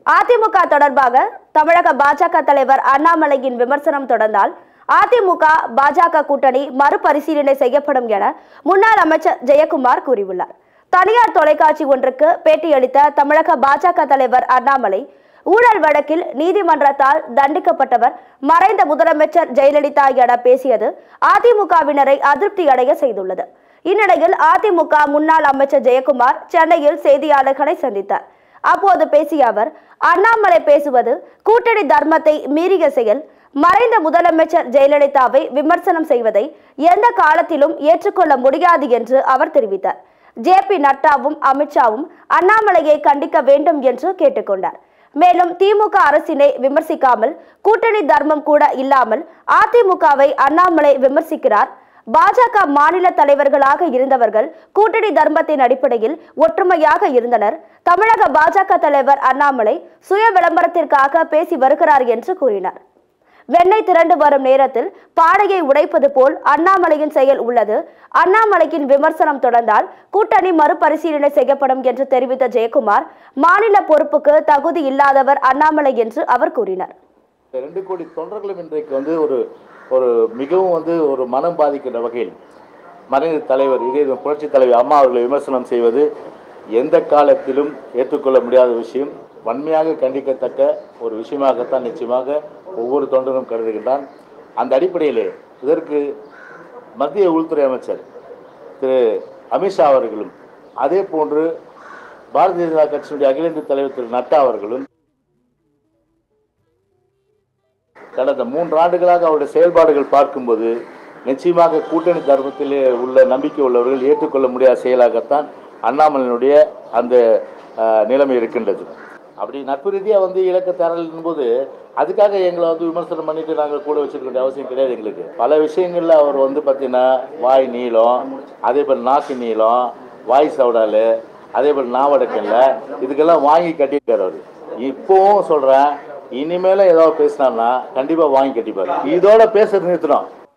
அதிமுக தொடர்பாக தமிழக பாஜக தலைவர் அண்ணாமலையின் விமர்சனம் தொடர்ந்தால் அதிமுக பாஜக கூட்டணி மறுபரிசீலனை செய்யப்படும் என முன்னாள் அமைச்சர் ஜெயக்குமார் கூறியுள்ளார் தனியார் தொலைக்காட்சி ஒன்றுக்கு பேட்டியளித்த தமிழக பாஜக தலைவர் அண்ணாமலை ஊழல் வழக்கில் நீதிமன்றத்தால் தண்டிக்கப்பட்டவர் மறைந்த முதலமைச்சர் ஜெயலலிதா என பேசியது அதிமுகவினரை அதிருப்தி அடைய செய்துள்ளது இந்நிலையில் அதிமுக முன்னாள் அமைச்சர் ஜெயக்குமார் சென்னையில் செய்தியாளர்களை சந்தித்தார் அப்போது பேசிய அவர் அண்ணாமலை பேசுவது கூட்டணி தர்மத்தை மீறிய செயல் மறைந்த முதலமைச்சர் ஜெயலலிதாவை விமர்சனம் செய்வதை எந்த காலத்திலும் ஏற்றுக்கொள்ள முடியாது என்று அவர் தெரிவித்தார் ஜே பி நட்டாவும் அமித்ஷாவும் அண்ணாமலையை கண்டிக்க வேண்டும் என்று கேட்டுக்கொண்டார் மேலும் திமுக அரசினை விமர்சிக்காமல் கூட்டணி தர்மம் கூட இல்லாமல் அதிமுகவை அண்ணாமலை விமர்சிக்கிறார் பாஜக மாநில தலைவர்களாக இருந்தவர்கள் கூட்டணி தர்மத்தின் அடிப்படையில் ஒற்றுமையாக இருந்தனர் தமிழக பாஜக தலைவர் அண்ணாமலை சுய விளம்பரத்திற்காக பேசி வருகிறார் என்று கூறினார் வெண்ணெய் திரண்டு வரும் நேரத்தில் பாடையை உடைப்பது போல் அண்ணாமலையின் செயல் உள்ளது அண்ணாமலையின் விமர்சனம் தொடர்ந்தால் கூட்டணி மறுபரிசீலனை செய்யப்படும் என்று தெரிவித்த ஜெயக்குமார் மாநில பொறுப்புக்கு தகுதி இல்லாதவர் அண்ணாமலை என்று அவர் கூறினார் இந்த ரெண்டு கோடி தொண்டர்களும் இன்றைக்கு வந்து ஒரு ஒரு மிகவும் வந்து ஒரு மனம் பாதிக்கின்ற வகையில் மறைந்த தலைவர் இதே இது புரட்சித் தலைவர் அம்மா அவர்களை விமர்சனம் செய்வது எந்த காலத்திலும் ஏற்றுக்கொள்ள முடியாத விஷயம் வன்மையாக கண்டிக்கத்தக்க ஒரு விஷயமாகத்தான் நிச்சயமாக ஒவ்வொரு தொண்டரும் கருதுகின்றான் அந்த அடிப்படையிலே இதற்கு மத்திய உள்துறை அமைச்சர் திரு அமித்ஷா அவர்களும் அதே போன்று பாரதிய ஜனதா கட்சியினுடைய அகில இந்திய தலைவர் திரு நட்டா அவர்களும் கடந்த மூன்று ஆண்டுகளாக அவருடைய செயல்பாடுகள் பார்க்கும்போது நிச்சயமாக கூட்டணி தர்மத்திலே உள்ள நம்பிக்கை உள்ளவர்கள் ஏற்றுக்கொள்ள முடியாத செயலாகத்தான் அண்ணாமலையினுடைய அந்த அஹ், நிலைமை இருக்கின்றது அப்படி நட்பு ரீதியாக வந்து இலக்க தரலின் போது அதுக்காக எங்களை வந்து விமர்சனம் பண்ணிட்டு நாங்கள் கூட வச்சிருக்க வேண்டிய அவசியம் கிடையாது எங்களுக்கு பல விஷயங்களில் அவர் வந்து பார்த்தீங்கன்னா வாய் நீளம் அதே போல் நாக்கு நீளம் வாய் சவுடால் அதே போல் நாவடக்கல்ல இதுக்கெல்லாம் வாங்கி கட்டியிருக்காரு அவர் இப்போவும் சொல்கிறேன் இனிமேல ஏதாவது பேசினார்னா கண்டிப்பாக வாங்கி கட்டிப்பார் இதோட பேசுறது நிறுத்தணும்